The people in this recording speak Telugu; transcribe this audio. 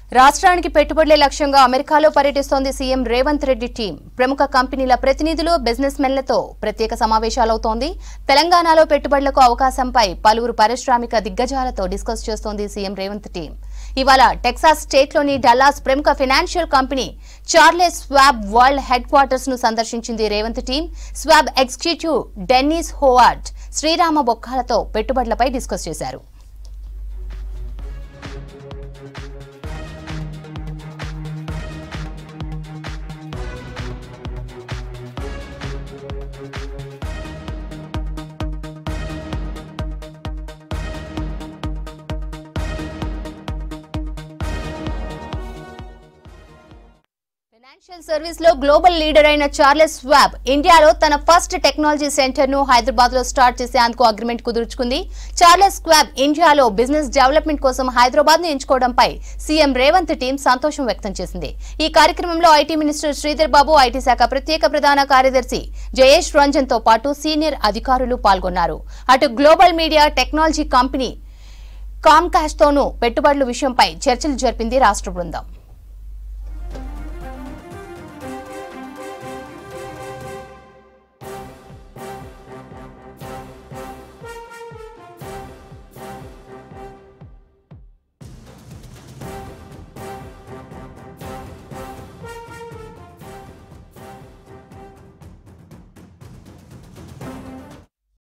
రాష్ట్రానికి పెట్టుబడులే లక్ష్యంగా అమెరికాలో పర్యటిస్తోంది సీఎం రేవంత్ రెడ్డి టీం ప్రముఖ కంపెనీల ప్రతినిధులు బిజినెస్ మెన్లతో ప్రత్యేక సమావేశాలవుతోంది తెలంగాణలో పెట్టుబడులకు అవకాశంపై పలువురు పారిశ్రామిక దిగ్గజాలతో డిస్కస్ చేస్తోంది సీఎం రేవంత్ టీం ఇవాళ టెక్సాస్ స్టేట్లోని డల్లాస్ ప్రముఖ financial company Charles Schwab world headquarters ను సందర్శించింది Revanth team Schwab executive Dennis Howard Sriram బొక్కాలతో పెట్టుబడులపై డిస్కస్ చేశారు ఫైనాన్షియల్ సర్వీస్ లో గ్లోబల్ లీడర్ అయిన చార్లెస్ స్వాబ్ ఇండియాలో తన ఫస్ట్ టెక్నాలజీ సెంటర్ ను హైదరాబాద్ లో స్టార్ట్ చేసేందుకు అగ్రిమెంట్ కుదుర్చుకుంది చార్లెస్ స్వాబ్ ఇండియాలో బిజినెస్ డెవలప్మెంట్ కోసం హైదరాబాద్ ను ఎంచుకోవడంపై సీఎం రేవంత్ టీం సంతోషం వ్యక్తం చేసింది ఈ కార్యక్రమంలో IT minister Sridhar Babu IT శాఖ ప్రత్యేక ప్రధాన కార్యదర్శి జయేష్ రంజన్ తో పాటు సీనియర్ అధికారులు పాల్గొన్నారు అటు global media technology company Comcast తోనూ పెట్టుబడుల విషయంపై చర్చలు జరిపింది రాష్ట్ర బృందం